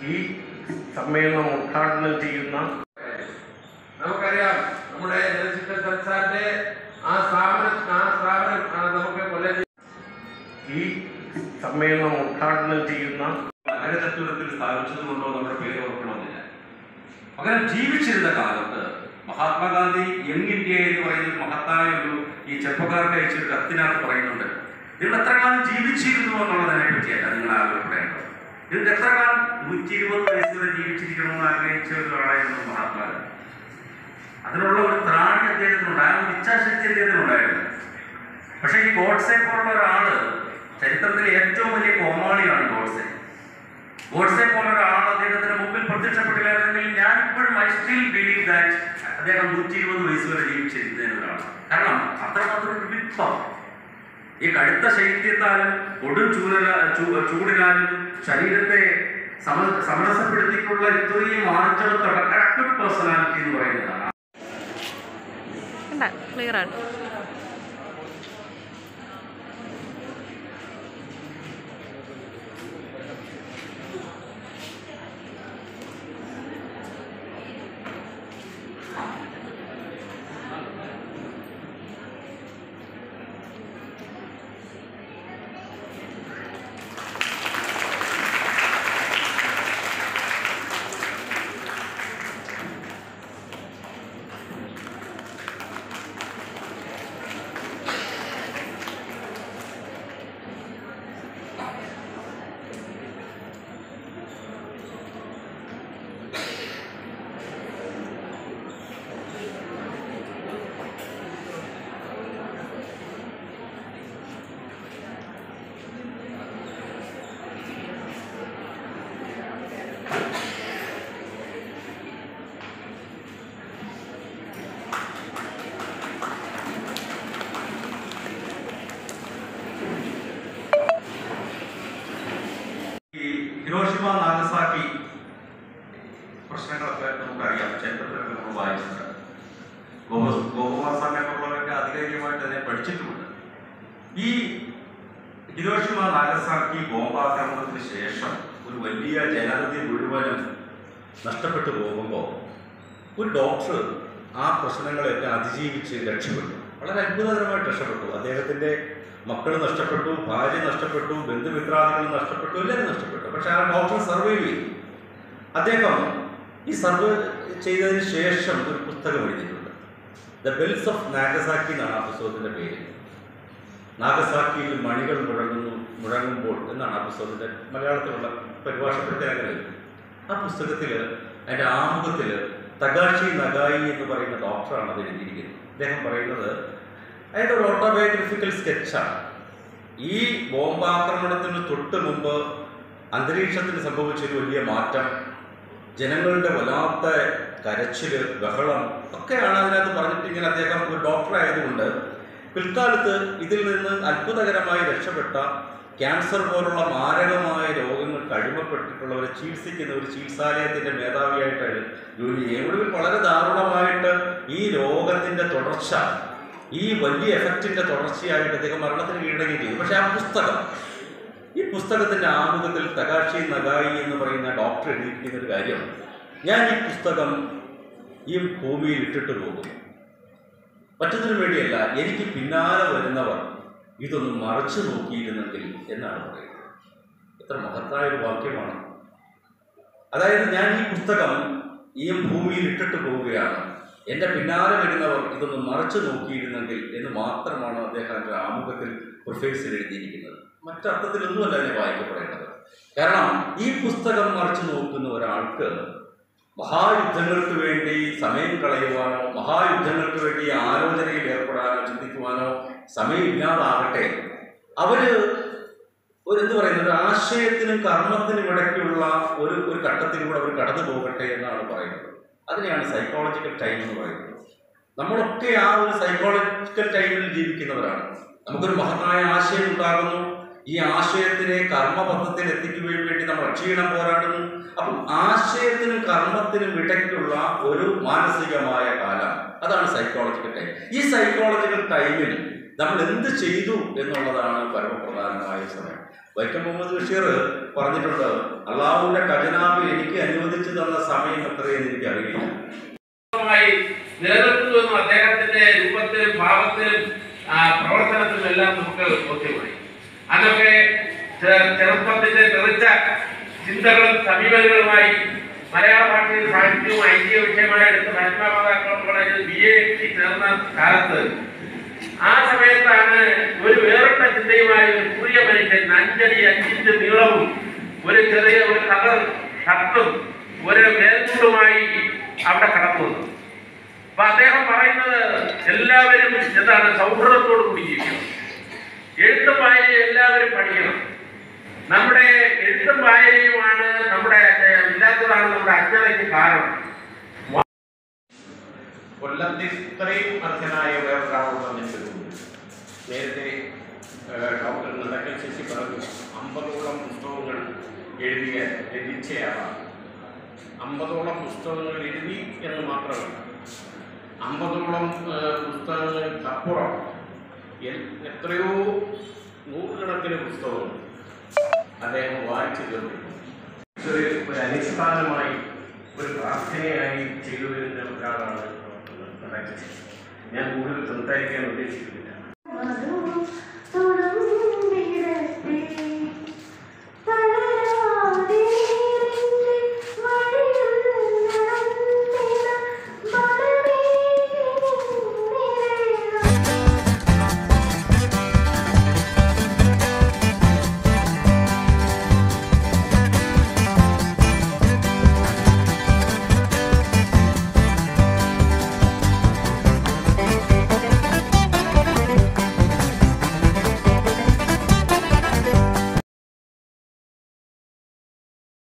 ഈ സമ്മേളനം ഉദ്ഘാടനം ചെയ്യുന്ന നമുക്കറിയാം നമ്മുടെ ജനശിക്ഷ സംസ്ഥാനത്തെ ആ സ്ഥാപനം ആ സ്ഥാപനം ആ, നമുക്ക് കൊല്ലം ജില്ല- ഈ സമ്മേളനം ഉദ്ഘാടനം ചെയ്യുന്ന നഗരതത്വത്തിൽ സ്ഥാപിച്ചതുകൊണ്ടോ നമ്മുടെ പേര് ഓർക്കണമെന്നില്ല പകരം ജീവിച്ചിരുന്ന കാലത്ത് മഹാത്മാഗാന്ധി യങ് ഇന്ത്യ എന്ന് പറയുന്ന മഹത്തായ ഒരു ഈ ചെറുപ്പക്കാർക്ക് അയച്ചൊരു കത്തിനകത്ത് പറയുന്നുണ്ട് നിങ്ങൾ എത്ര കാലം ജീവിച്ചിരുന്നു എന്നുള്ളതിനെ പറ്റിയല്ല നിങ്ങൾ ആലോചിക്കേണ്ടത് ഇതിൽ എത്ര കാലം നൂറ്റി ഇരുപത് വയസ്സ് വരെ ജീവിച്ചിരിക്കണമെന്ന് ആഗ്രഹിച്ച ഒരാളായിരുന്നു മഹാത്മാഗാന്ധി അതിനുള്ള ഒരു ത്രാണി അദ്ദേഹത്തിനുണ്ടായിരുന്നു ഇച്ഛാശക്തി അദ്ദേഹത്തിനുണ്ടായിരുന്നു പക്ഷേ ഈ ഗോഡ്സെ പോലുള്ള ഒരാള് ചരിത്രത്തിലെ ഏറ്റവും വലിയ കോമാളിയാണ് ഗോഡ്സെ ഗോഡ്സെ പോലെ ഒരാൾ അദ്ദേഹത്തിന് മുമ്പിൽ പ്രത്യക്ഷപ്പെട്ടില്ലായിരുന്നെങ്കിൽ ഞാൻ ഇപ്പോഴും ഐ സ്റ്റിൽ ബിലീവ് ദാറ്റ് അദ്ദേഹം നൂറ്റി ഇരുപത് വയസ്സ് വരെ ജീവിച്ചിരുന്നതിന് ഒരാളാണ് കാരണം അത്രമാത്രം ഒരു വിപ്ലവം ഈ കടുത്ത ശൈത്യത്താലും കൊടും ചൂടല ചൂ- ചൂടിനാലും ശരീരത്തെ സമ സമരസപ്പെടുത്തിയിട്ടുള്ള ഇത്രയും ആർജവത്തോടെ കറക്റ്റ് പേഴ്സണാലിറ്റി എന്ന് പറയുന്നതാണ് കണ്ട ക്ലിയർ ആണ് ഈ ഹിരോഷിമ നാഗസാക്കി പ്രശ്നങ്ങളൊക്കെ നമുക്കറിയാം ചരിത്രത്തിലൊക്കെ നമ്മൾ വായിച്ചിട്ടുണ്ട് ഗോപ ഗോപകുമാർ സ്വാമിയെ പോലുള്ളവരൊക്കെ അധികാരികമായിട്ട് അതിനെ പഠിച്ചിട്ടുമുണ്ട് ഈ ഹിരോഷിമ നാഗസാക്കി ബോംബാക്രമണത്തിന് ശേഷം ഒരു വലിയ ജനതയെ മുഴുവനും നഷ്ടപ്പെട്ടു പോകുമ്പോൾ ഒരു ഡോക്ടർ ആ പ്രശ്നങ്ങളെയൊക്കെ അതിജീവിച്ച് രക്ഷപ്പെട്ടു വളരെ അത്ഭുതകരമായിട്ട് രക്ഷപ്പെട്ടു അദ്ദേഹത്തിൻ്റെ മക്കൾ നഷ്ടപ്പെട്ടു ഭാര്യ നഷ്ടപ്പെട്ടു ബന്ധുമിത്രാദികൾ നഷ്ടപ്പെട്ടു എല്ലാവരും നഷ്ടപ്പെട്ടു പക്ഷെ ആ ഡോക്ടർ സർവൈവ് ചെയ്തു അദ്ദേഹം ഈ സർവ് ചെയ്തതിന് ശേഷം ഒരു പുസ്തകം എഴുതിയിട്ടുണ്ട് ദ ബെൽസ് ഓഫ് നാഗസാക്കി എന്നാണ് ആ പുസ്തകത്തിൻ്റെ പേര് നാഗസാക്കിയിൽ മണികൾ മുഴങ്ങുന്നു മുഴങ്ങുമ്പോൾ എന്നാണ് ആ പുസ്തകത്തിൻ്റെ മലയാളത്തിലുള്ള പരിഭാഷപ്പെടുത്തിയ അങ്ങനെ ആ പുസ്തകത്തിൽ അതിൻ്റെ ആമുഖത്തിൽ തകാഷി നഗായി എന്ന് പറയുന്ന ഡോക്ടറാണ് അത് എഴുതിയിരിക്കുന്നത് അദ്ദേഹം പറയുന്നത് അതിൻ്റെ ഒരു ഓട്ടോബയോഗ്രഫിക്കൽ സ്കെച്ചാണ് ഈ ബോംബാക്രമണത്തിന് തൊട്ട് മുമ്പ് അന്തരീക്ഷത്തിന് സംഭവിച്ചൊരു വലിയ മാറ്റം ജനങ്ങളുടെ വല്ലാത്ത കരച്ചില് ബഹളം ഒക്കെയാണ് അതിനകത്ത് പറഞ്ഞിട്ട് ഇങ്ങനെ അദ്ദേഹം ഒരു ഡോക്ടർ ആയതുകൊണ്ട് പിൽക്കാലത്ത് ഇതിൽ നിന്ന് അത്ഭുതകരമായി രക്ഷപ്പെട്ട ക്യാൻസർ പോലുള്ള മാരകമായ രോഗങ്ങൾക്ക് അടിമപ്പെട്ടിട്ടുള്ളവരെ ചികിത്സിക്കുന്ന ഒരു ചികിത്സാലയത്തിന്റെ മേധാവിയായിട്ടാണ് ജോലി ചെയ്യുന്നത് ഒടുവിൽ വളരെ ദാരുണമായിട്ട് ഈ രോഗത്തിന്റെ തുടർച്ച ഈ വലിയ എഫക്റ്റിന്റെ തുടർച്ചയായിട്ട് അദ്ദേഹം മരണത്തിന് കീഴടങ്ങുകയും ചെയ്തു പക്ഷെ ആ പുസ്തകം ഈ പുസ്തകത്തിന്റെ ആമുഖത്തിൽ തകാഷി നഗായി എന്ന് പറയുന്ന ഡോക്ടർ എഴുതിയിരിക്കുന്ന ഒരു കാര്യം ഞാൻ ഈ പുസ്തകം ഈ ഭൂമിയിൽ ഇട്ടിട്ട് പോകും മറ്റൊന്നിനു വേണ്ടിയല്ല എനിക്ക് പിന്നാലെ വരുന്നവർ ഇതൊന്ന് മറച്ചു നോക്കിയിരുന്നെങ്കിൽ എന്നാണ് പറയുന്നത് എത്ര മഹത്തായ ഒരു വാക്യമാണ് അതായത് ഞാൻ ഈ പുസ്തകം ഈ ഭൂമിയിൽ ഇട്ടിട്ട് പോവുകയാണ് എൻ്റെ പിന്നാലെ വരുന്നവർ ഇതൊന്ന് മറച്ചു നോക്കിയിരുന്നെങ്കിൽ എന്ന് മാത്രമാണ് അദ്ദേഹം അതിൻ്റെ ആമുഖത്തിൽ പ്രൊഫേസർ എഴുതിയിരിക്കുന്നത് മറ്റർത്ഥത്തിലൊന്നുമല്ല അതിനെ വായിക്കപ്പെടേണ്ടത് കാരണം ഈ പുസ്തകം മറച്ചു നോക്കുന്ന ഒരാൾക്ക് മഹായുദ്ധങ്ങൾക്ക് വേണ്ടി സമയം കളയുവാനോ മഹായുദ്ധങ്ങൾക്ക് വേണ്ടി ആലോചനയിൽ ഏർപ്പെടാനോ ചിന്തിക്കുവാനോ സമയമില്ലാതാകട്ടെ അവര് ഒരു എന്ത് പറയുന്നത് ഒരു ആശയത്തിനും കർമ്മത്തിനും ഇടയ്ക്കുള്ള ഒരു ഒരു ഘട്ടത്തിലൂടെ അവർ കടന്നു പോകട്ടെ എന്നാണ് പറയുന്നത് അതിനെയാണ് സൈക്കോളജിക്കൽ ടൈം എന്ന് പറയുന്നത് നമ്മളൊക്കെ ആ ഒരു സൈക്കോളജിക്കൽ ടൈമിൽ ജീവിക്കുന്നവരാണ് നമുക്കൊരു മഹത്തായ ആശയം ഉണ്ടാകുന്നു ഈ ആശയത്തിനെ കർമ്മപഥത്തിൽ എത്തിക്കുവാൻ വേണ്ടി നമ്മൾ അക്ഷീണം പോരാടുന്നു അപ്പം ആശയത്തിനും കർമ്മത്തിനും ഇടയ്ക്കുള്ള ഒരു മാനസികമായ കാലം അതാണ് സൈക്കോളജിക്കൽ ടൈം ഈ സൈക്കോളജിക്കൽ ടൈമിൽ നമ്മൾ എന്ത് ചെയ്തു എന്നുള്ളതാണ് പരമപ്രധാനമായ സമയം വൈക്കം മുഹമ്മദ് ബഷീർ പറഞ്ഞിട്ടുണ്ട് അള്ളാഹുവിന്റെ ഖജനാവ് എനിക്ക് അനുവദിച്ചു തന്ന സമയം എത്രയെന്ന് എനിക്ക് അറിയില്ല മായി നിലനിർത്തുന്നുവെന്നും അദ്ദേഹത്തിന്റെ രൂപത്തിലും ഭാവത്തിലും ആ, പ്രവർത്തനത്തിലും എല്ലാം നമുക്ക് ബോധ്യമായി അതൊക്കെ ചെ- ചെറുപ്പത്തിന്റെ തെറിച്ച ചിന്തകളും സമീപനങ്ങളുമായി മലയാള ഭാഷയിൽ സാഹിത്യവും ഐതിഹ്യ വിഷയമായി എടുത്ത് മഹാത്മാ കോളേജിൽ ബി എ ചേർന്ന കാലത്ത് ആ സമയത്താണ് ഒരു വേറിട്ട ചിന്തയുമായി ഒരു പുതിയ മനുഷ്യൻ അഞ്ചടി അഞ്ചിഞ്ച് നീളവും ഒരു ചെറിയ ഒരു കളർ ഷർട്ടും ഒരു മേൽമുണ്ടുമായി അവിടെ കടന്നു വന്നു അപ്പൊ അദ്ദേഹം പറയുന്നത് എല്ലാവരും എന്താണ് സൗഹൃദത്തോടു കൂടി ജീവിക്കണം എഴുത്തും വായനയും എല്ലാവരും പഠിക്കണം നമ്മുടെ എഴുത്തും വായനയുമാണ് നമ്മുടെ ഏഹ്, ഇല്ലാത്തതാണ് നമ്മുടെ അജ്ഞതയ്ക്ക് കാരണം കൊല്ലത്തിൽ ഇത്രയും അർഹനായ വേറൊരാൾ വന്നിട്ടുണ്ട് നേരത്തെ ഏഹ്, ഡോക്ടർ നടക്കൽ ശശി പറഞ്ഞു അമ്പതോളം പുസ്തകങ്ങൾ എഴുതിയ രചിച്ചയാളാണ് അമ്പതോളം പുസ്തകങ്ങൾ എഴുതി എന്ന് മാത്രമല്ല അമ്പതോളം ഏഹ്, പുസ്തകങ്ങൾക്കപ്പുറം എൽ- എത്രയോ നൂറുകണക്കിന് പുസ്തകങ്ങൾ അദ്ദേഹം വായിച്ചു തീർന്നു ഒരു ഒരു അനുഷ്ഠാനമായി ഒരു പ്രാർത്ഥനയായി ചെയ്തു വരുന്ന ഒരാളാണ് ഡോക്ടർ നടക്കൽ ശശി. ഞാൻ കൂടുതൽ സംസാരിക്കാൻ ഉദ്ദേശിക്കുന്നില്ല മധു